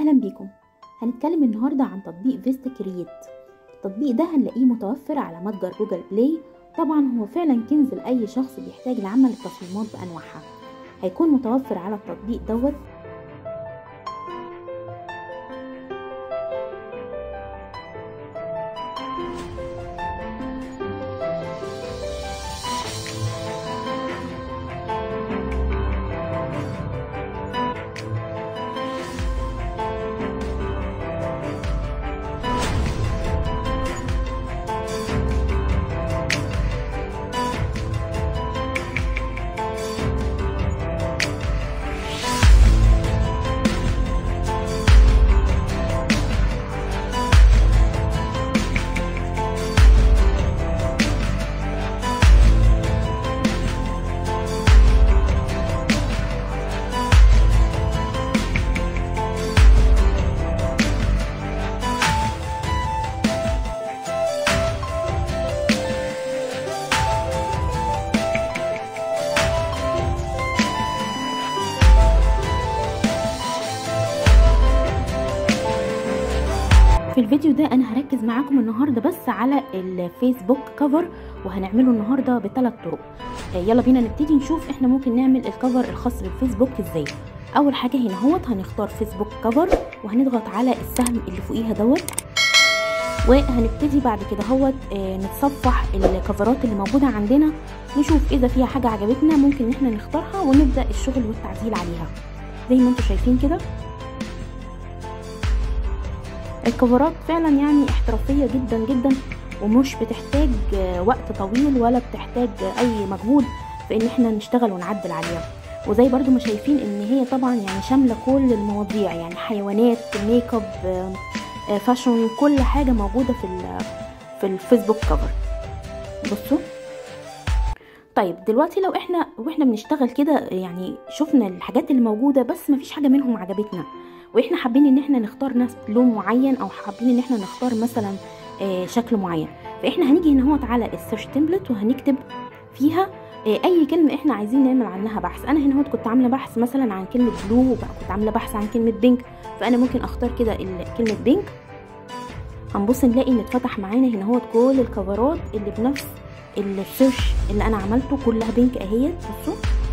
اهلا بيكم هنتكلم النهارده عن تطبيق فيستا كرييت التطبيق ده هنلاقيه متوفر على متجر جوجل بلاي طبعا هو فعلا كنز لاي شخص بيحتاج لعمل التصميمات بانواعها هيكون متوفر على التطبيق دوت في الفيديو ده انا هركز معاكم النهارده بس على الفيسبوك كفر وهنعمله النهارده بثلاث طرق آه، يلا بينا نبتدي نشوف احنا ممكن نعمل الكفر الخاص بالفيسبوك ازاي اول حاجه هنا اهوت هنختار فيسبوك كفر وهنضغط على السهم اللي فوقيها دوت وهنبتدي بعد كده اهوت آه، نتصفح الكفرات اللي موجوده عندنا نشوف اذا فيها حاجه عجبتنا ممكن ان احنا نختارها ونبدا الشغل والتعديل عليها زي ما انتم شايفين كده الكفرات فعلا يعني احترافيه جدا جدا ومش بتحتاج وقت طويل ولا بتحتاج اي مجهود في ان احنا نشتغل ونعدل عليها وزي برضو ما شايفين ان هي طبعا يعني شامله كل المواضيع يعني حيوانات ميك اب فاشن كل حاجه موجوده في في الفيسبوك كفر بصوا طيب دلوقتي لو احنا واحنا بنشتغل كده يعني شفنا الحاجات اللي موجوده بس مفيش حاجه منهم عجبتنا واحنا حابين ان احنا نختار نفس لون معين او حابين ان احنا نختار مثلا آه شكل معين فاحنا هنيجي هنا اهوت على السيرش تمبلت وهنكتب فيها آه اي كلمه احنا عايزين نعمل عنها بحث انا هنا اهوت كنت عامله بحث مثلا عن كلمه بلو وبقى كنت عامله بحث عن كلمه بينك فانا ممكن اختار كده كلمه بينك هنبص نلاقي ان اتفتح معانا هنا اهوت كل الكفرات اللي بنفس السيرش اللي انا عملته كلها بينك اهيت بصوا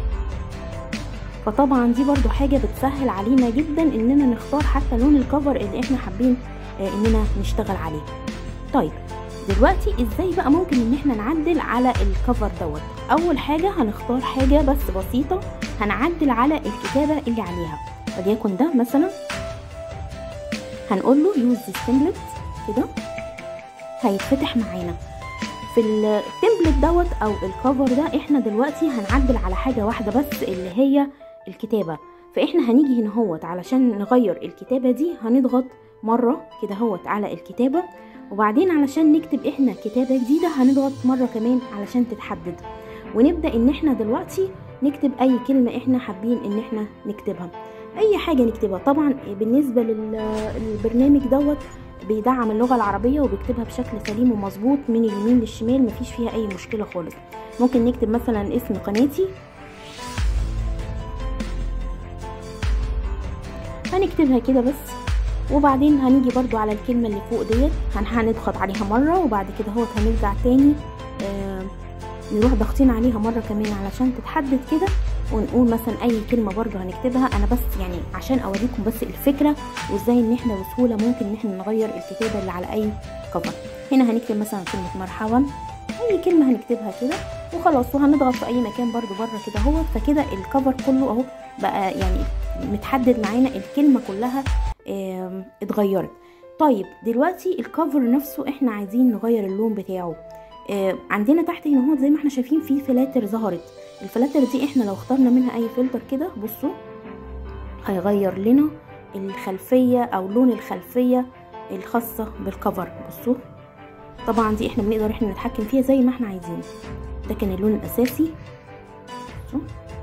فطبعا دي برضو حاجة بتسهل علينا جدا اننا نختار حتى لون الكفر اللي احنا حابين اننا نشتغل عليه طيب دلوقتي ازاي بقى ممكن ان احنا نعدل على الكفر دوت اول حاجة هنختار حاجة بس بسيطة هنعدل على الكتابة اللي عليها وليكن ده مثلا هنقول له use this template كده هيتفتح معانا في التمبلت دوت او الكفر ده احنا دلوقتي هنعدل على حاجة واحدة بس اللي هي الكتابة فاحنا هنيجي هنا هوت علشان نغير الكتابة دي هنضغط مرة كده هوت على الكتابة وبعدين علشان نكتب احنا كتابة جديدة هنضغط مرة كمان علشان تتحدد ونبدأ ان احنا دلوقتي نكتب اي كلمة احنا حابين ان احنا نكتبها اي حاجة نكتبها طبعا بالنسبة للبرنامج دوت بيدعم اللغة العربية وبيكتبها بشكل سليم ومظبوط من اليمين للشمال مفيش فيها اي مشكلة خالص ممكن نكتب مثلا اسم قناتي هنكتبها كده بس وبعدين هنيجي برضو على الكلمة اللي فوق ديت هنضغط عليها مرة وبعد كده هو هنرجع تاني آه نروح ضاغطين عليها مرة كمان علشان تتحدد كده ونقول مثلا اي كلمة برضو هنكتبها انا بس يعني عشان اوريكم بس الفكرة وازاي ان احنا بسهولة ممكن ان احنا نغير الكتابة اللي على اي كفر هنا هنكتب مثلا كلمة مرحبا اي كلمة هنكتبها كده وخلاص وهنضغط في اي مكان برضو بره كده اهو فكده الكفر كله اهو بقى يعني متحدد معانا الكلمة كلها اه اتغيرت طيب دلوقتي الكفر نفسه احنا عايزين نغير اللون بتاعه اه عندنا تحت هنا اهو زي ما احنا شايفين في فلاتر ظهرت الفلاتر دي احنا لو اخترنا منها اي فلتر كده بصوا هيغير لنا الخلفية او لون الخلفية الخاصة بالكفر بصوا طبعا دي احنا بنقدر احنا نتحكم فيها زي ما احنا عايزين ده كان اللون الاساسي بصوا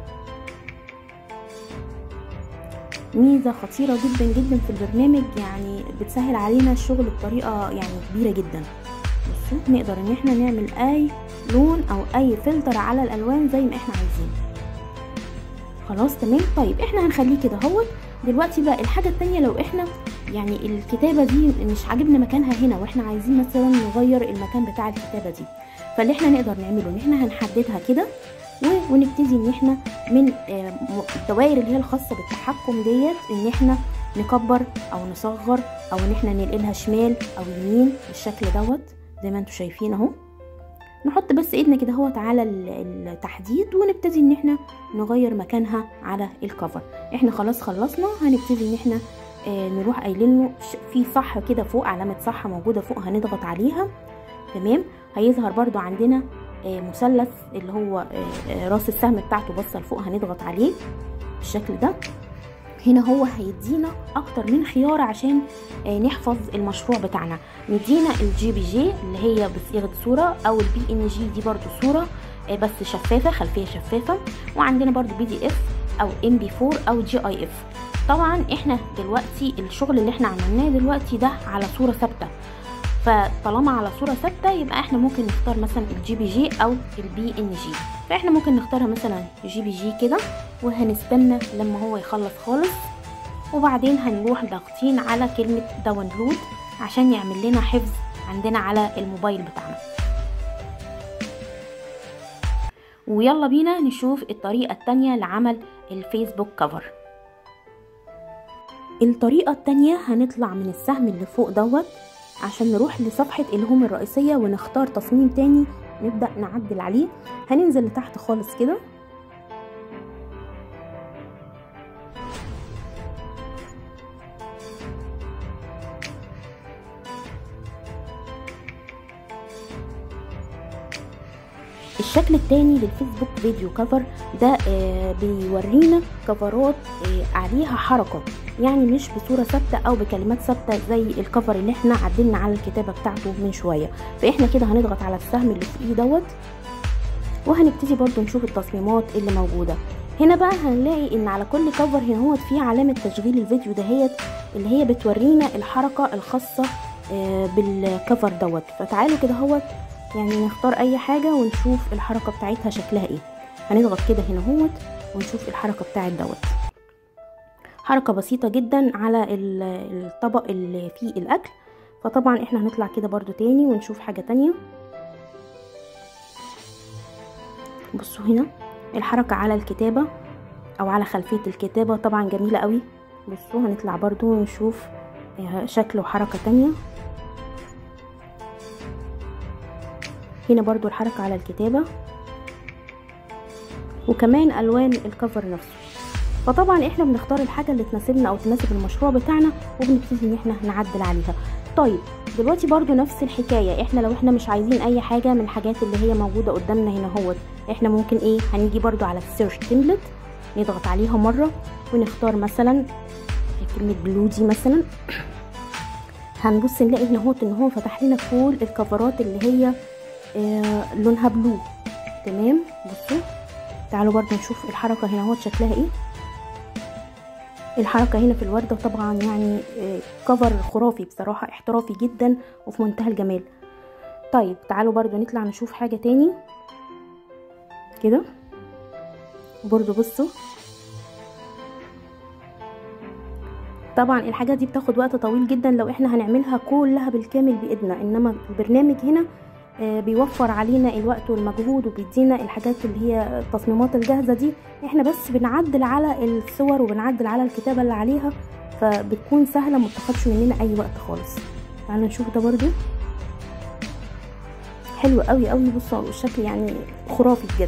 ميزة خطيرة جدا جدا في البرنامج يعني بتسهل علينا الشغل بطريقة يعني كبيرة جدا بصوا نقدر ان احنا نعمل اي لون او اي فلتر على الالوان زي ما احنا عايزين خلاص تمام طيب احنا هنخليه كده اهوت دلوقتي بقى الحاجة التانية لو احنا يعني الكتابة دي مش عاجبنا مكانها هنا واحنا عايزين مثلا نغير المكان بتاع الكتابة دي فاللي احنا نقدر نعمله ان احنا هنحددها كده و- ونبتدي ان احنا من آه، م- الدوائر اللي هي الخاصة بالتحكم ديت ان احنا نكبر او نصغر او ان احنا ننقلها شمال او يمين بالشكل دوت زي ما انتم شايفين اهو نحط بس ايدنا كده اهوت على ال- التحديد ونبتدي ان احنا نغير مكانها على الكفر احنا خلاص خلصنا هنبتدي ان احنا آه، نروح قايلين له ش- في صح كده فوق علامة صح موجودة فوق هنضغط عليها تمام هيظهر برضو عندنا آه، مثلث اللي هو آه، آه، راس السهم بتاعته بصة لفوق هنضغط عليه بالشكل ده هنا هو هيدينا اكتر من خيار عشان آه، نحفظ المشروع بتاعنا مدينا الجي بي جي اللي هي بصيغه صوره او البي ان جي دي برضو صوره آه، بس شفافه خلفيه شفافه وعندنا برضو بي دي اف او ام بي 4 او جي اي اف طبعا احنا دلوقتي الشغل اللي احنا عملناه دلوقتي ده على صوره ثابته فطالما على صوره ثابته يبقى احنا ممكن نختار مثلا الجي بي جي او البي ان جي فاحنا ممكن نختارها مثلا جي بي جي كده وهنستنى لما هو يخلص خالص وبعدين هنروح ضاغطين على كلمة داونلود عشان يعمل لنا حفظ عندنا على الموبايل بتاعنا ويلا بينا نشوف الطريقة التانية لعمل الفيسبوك كفر الطريقة التانية هنطلع من السهم اللي فوق دوت عشان نروح لصفحة الهوم الرئيسية ونختار تصميم تاني نبدأ نعدل عليه هننزل لتحت خالص كده الشكل التاني للفيسبوك فيديو كفر ده آه بيورينا كفرات آه عليها حركة يعني مش بصورة ثابتة او بكلمات ثابتة زي الكفر اللي احنا عدلنا على الكتابة بتاعته من شوية فاحنا كده هنضغط على السهم اللي في ايه دوت وهنبتدي برضو نشوف التصميمات اللي موجودة هنا بقى هنلاقي ان على كل كفر هنا هو في علامة تشغيل الفيديو دهيت اللي هي بتورينا الحركة الخاصة آه بالكفر دوت فتعالوا كده هوت يعني نختار اي حاجة ونشوف الحركة بتاعتها شكلها ايه هنضغط كده هنا هوت ونشوف الحركة بتاعت دوت حركة بسيطة جدا على الطبق اللي فيه الاكل فطبعا احنا هنطلع كده برضو تاني ونشوف حاجة تانية بصوا هنا الحركة على الكتابة او على خلفية الكتابة طبعا جميلة قوي بصوا هنطلع برضو ونشوف شكل وحركة تانية هنا برضو الحركة على الكتابة وكمان الوان الكفر نفسه فطبعا احنا بنختار الحاجة اللي تناسبنا او تناسب المشروع بتاعنا وبنبتدي ان احنا نعدل عليها طيب دلوقتي برضو نفس الحكاية احنا لو احنا مش عايزين اي حاجة من الحاجات اللي هي موجودة قدامنا هنا هوت احنا ممكن ايه هنيجي برضو على السيرش تمبلت نضغط عليها مرة ونختار مثلا كلمة بلو دي مثلا هنبص نلاقي هنا هوت ان هو فتح لنا كل الكفرات اللي هي آه لونها بلو تمام بصوا تعالوا برضو نشوف الحركة هنا هوت شكلها ايه الحركة هنا في الوردة طبعا يعني آه كفر خرافي بصراحة احترافي جدا وفي منتهى الجمال طيب تعالوا برضو نطلع نشوف حاجة تاني كده برضو بصوا طبعا الحاجات دي بتاخد وقت طويل جدا لو احنا هنعملها كلها بالكامل بايدنا انما البرنامج هنا بيوفر علينا الوقت والمجهود وبيدينا الحاجات اللي هي التصميمات الجاهزة دي احنا بس بنعدل على الصور وبنعدل على الكتابة اللي عليها فبتكون سهلة متاخدش مننا اي وقت خالص تعالوا نشوف ده برضو حلو قوي قوي بصوا الشكل يعني خرافي بجد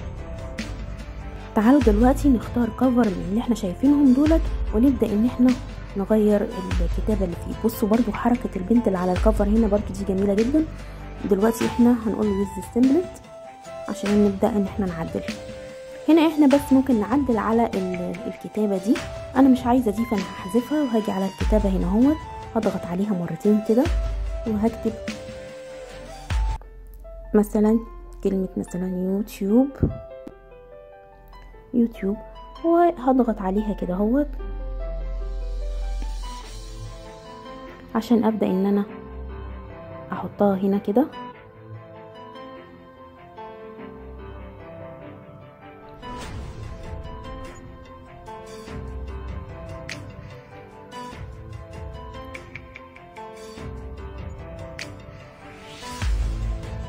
تعالوا دلوقتي نختار كفر من اللي احنا شايفينهم دولت ونبدأ ان احنا نغير الكتابة اللي فيه بصوا برضو حركة البنت اللي على الكفر هنا برضو دي جميلة جدا دلوقتي احنا هنقول ويز سيمبلت عشان نبدا ان احنا نعدل هنا احنا بس ممكن نعدل على الكتابه دي انا مش عايزه دي فانا هحذفها وهاجي على الكتابه هنا اهوت هضغط عليها مرتين كده وهكتب مثلا كلمه مثلا يوتيوب يوتيوب وهضغط عليها كده اهوت عشان ابدا ان انا احطها هنا كده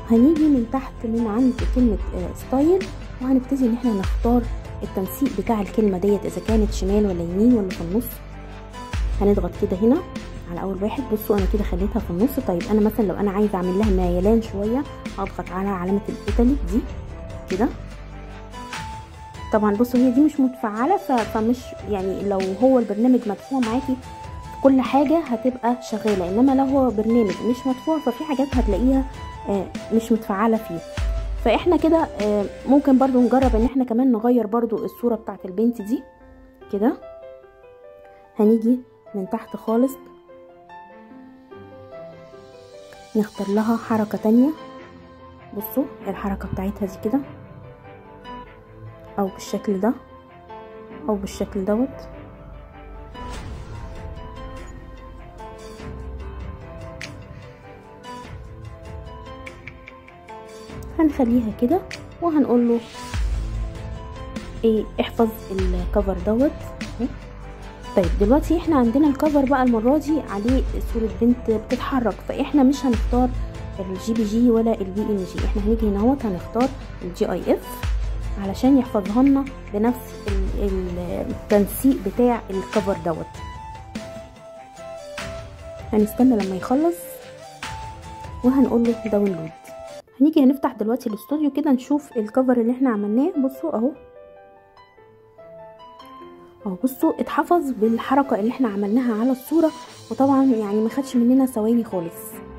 هنيجي من تحت من عند كلمة ستايل وهنبتدي ان احنا نختار التنسيق بتاع الكلمة ديت اذا كانت شمال ولا يمين ولا في النص هنضغط كده هنا على اول واحد بصوا انا كده خليتها في النص طيب انا مثلا لو انا عايزه اعمل لها ميلان شويه هضغط على علامه الايطالي دي كده طبعا بصوا هي دي مش متفعله فمش يعني لو هو البرنامج مدفوع معاكي في كل حاجه هتبقى شغاله انما لو هو برنامج مش مدفوع ففي حاجات هتلاقيها مش متفعله فيه فاحنا كده ممكن برضو نجرب ان احنا كمان نغير برضو الصوره بتاعت البنت دي كده هنيجي من تحت خالص نختار لها حركة تانية بصوا الحركة بتاعتها دي كده او بالشكل ده او بالشكل دوت هنخليها كده وهنقول له ايه احفظ الكفر دوت طيب دلوقتي احنا عندنا الكفر بقى المرة دي عليه صورة بنت بتتحرك فاحنا مش هنختار الجي بي جي ولا البي ان جي احنا هنيجي هنا اهوت هنختار الجي اي اف علشان يحفظها لنا بنفس التنسيق بتاع الكفر دوت هنستنى لما يخلص وهنقول له داونلود هنيجي هنفتح دلوقتي الاستوديو كده نشوف الكفر اللي احنا عملناه بصوا اهو اهو بصوا اتحفظ بالحركه اللي احنا عملناها على الصوره وطبعا يعني ما خدش مننا ثواني خالص